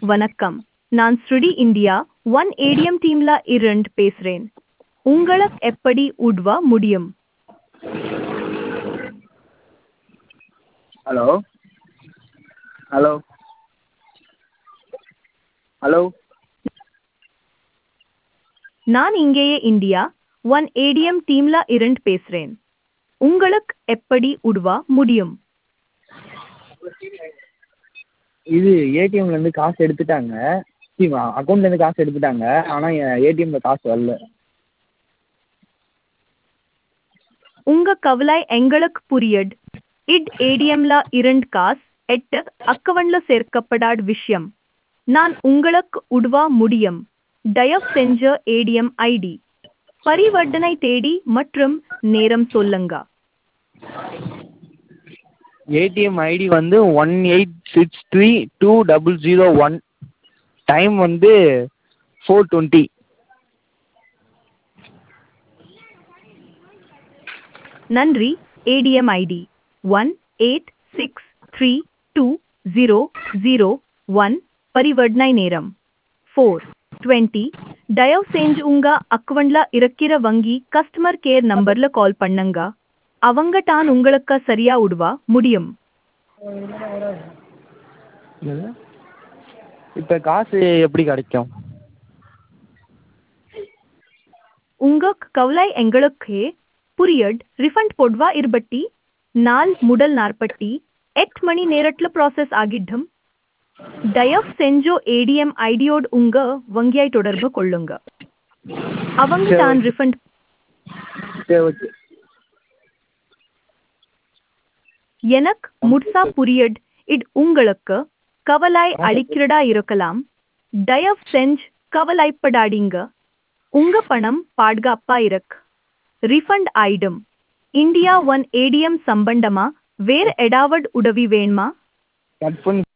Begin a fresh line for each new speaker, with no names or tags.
வணக்கம் நான் ஸ்ருடி இந்தியா ஒன் ஏடிஎம் டீம்ல இருந்து பேசுறேன் உங்களுக்கு எப்படி உதவ முடியும்
ஹலோ ஹலோ ஹலோ
நான் இங்கேயே இந்தியா ஒன் ஏடிஎம் டீம்ல இருந்து பேசுறேன் உங்களுக்கு எப்படி உதவ முடியும்
இது ஏடிஎம்லேருந்து காசு எடுத்துட்டாங்க அக்கௌண்ட்லேருந்து காசு எடுத்துட்டாங்க ஆனால் என் ஏடிஎம்மில் காசு வரல
உங்க கவலை எங்களுக்கு புரியுது இட் ஏடிஎம்ல இருந்து காசு எட்டு அக்கவுண்ட்ல சேர்க்கப்படாத விஷயம் நான் உங்களுக்கு உதவ முடியும் தயவு செஞ்ச ஏடிஎம் ஐடி பரிவர்த்தனை தேதி மற்றும் நேரம் சொல்லுங்க
ஏடிஎம் ஐடி வந்து one eight six three two double zero one time வந்து ஃபோர் டுவெண்ட்டி
நன்றி ATM ID one eight six three two zero zero one பரிவர்த்தனை நேரம் ஃபோர் டுவெண்ட்டி தயவு செஞ்சு உங்க அக்கவுண்ட்ல இருக்கிற வங்கி கஸ்டமர் கேர் நம்பர்ல கால் பண்ணுங்க அவங்க தான் உங்களுக்கு சரியா உதவ முடியும்
இப்போ காசு எப்படி கிடைக்கும்
உங்க கவலை எங்களுக்கு புரியட் ரிஃபண்ட் போடுவா இருபட்டி நாள் முதல் நாற்பட்டி எட்டு மணி நேரத்துல ப்ராசஸ் ஆகிட்டும் தயவு செஞ்சோ ஏடிஎம் ஐடியோடு உங்க வங்கியை தொடர்பு கொள்ளுங்க அவங்க தான் ரிஃபண்ட்
சரி ஓகே
எனக்கு முழுசா புரியட் இது உங்களுக்கு கவலை அளிக்கிறதா இருக்கலாம் தயவு செஞ்சு கவலைப்படாதீங்க உங்க பணம் பாதுகாப்பா இருக்கு ரிஃபண்ட் ஆயிடும் இந்தியா ஒன் ஏடிஎம் சம்பந்தமா வேற ஏதாவது உதவி வேணுமா
கட் பண்ணி